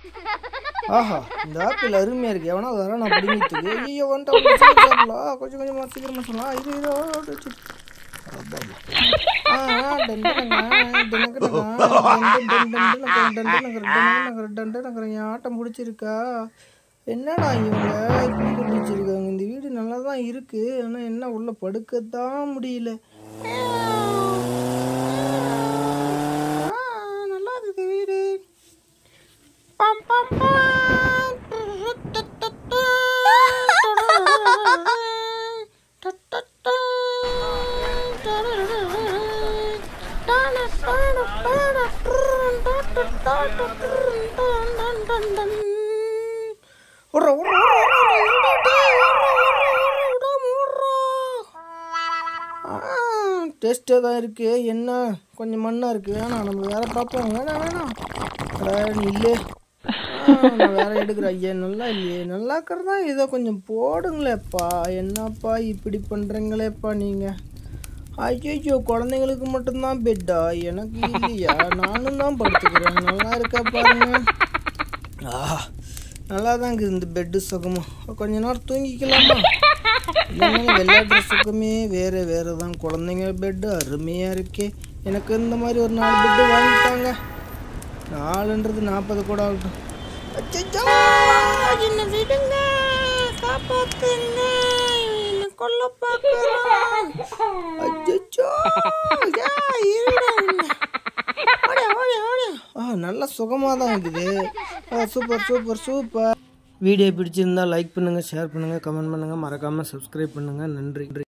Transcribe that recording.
ஆஹா இந்த ஆப்பிள் அருமையாக இருக்கு எவனா வர நான் பிடிங்கிட்டுக்கு ஐயோ வந்துட்டு சாப்பிடலாம் கொஞ்சம் கொஞ்சமாக சீக்கிரமாக சொல்லலாம் இது இதோ வச்சு. அப்பா, அப்பா. ஆ, ஆ, டண்டுனங்க, டண்டுனங்க, டண்டு, டண்டு, டண்டுனங்க, டண்டுனங்க, டண்டுனங்க, டண்டுனங்க, என் ஆட்டம் பிடிச்சிருக்கா என்னடா இவங்க இப்படி பிடிச்சிருக்காங்க இந்த வீடு நல்லா தான் இருக்கு ஆனால் என்ன உள்ள படுக்கத்தான் முடியல ஆ, நல்லா இருக்கு வீடு பம் பம் டேஸ்ட்டாக தான் இருக்கு என்ன கொஞ்சம் மண்ணாக இருக்கு வேணாம் நம்ம வேற பார்ப்போம் வேணாம் வேணாம் அட, நீ இல்லை ஆ, நான் வேற எடுக்கிறேன் ஐயா நல்லா இல்லையே நல்லா இருக்கிறதா ஏதோ கொஞ்சம் போடுங்களேப்பா என்னப்பா இப்படி பண்ணுறீங்களேப்பா நீங்கள் ஐயோ குழந்தைங்களுக்கு மட்டும்தான் பெட்டா எனக்கு இல்லையா நானும் தான் படுத்துக்கிறேன் நல்லா இருக்கா பாருங்க ஆ நல்லா தான் இருக்குது இந்த பெட்டு சுகமாக கொஞ்ச நேரம் தூங்கிக்கலாமா இல்லைன்னா விளையாடுற சுகமே வேறு வேறு தான் குழந்தைங்க பெட்டு அருமையாக இருக்கே எனக்கு இந்த மாதிரி ஒரு நாலு பெட்டு வாங்கிட்டாங்க நாலுன்றது நாற்பது கூட ஆகட்டும் அச்சச்சோ, என்னை விடுங்க காப்பாத்துங்க என்னை கொல்ல பார்க்கறான் அச்சச்சோ, ஏய், இருடா உன்னை. ஓடியா, ஓடியா, ஓடியா. ஆ நல்ல சுகமாக தான் இருக்குது ஆ, சூப்பர் சூப்பர் சூப்பர் வீடியோ பிடிச்சிருந்தா லைக் பண்ணுங்கள் ஷேர் பண்ணுங்கள் கமெண்ட் பண்ணுங்கள் மறக்காமல் சப்ஸ்கிரைப் பண்ணுங்கள் நன்றி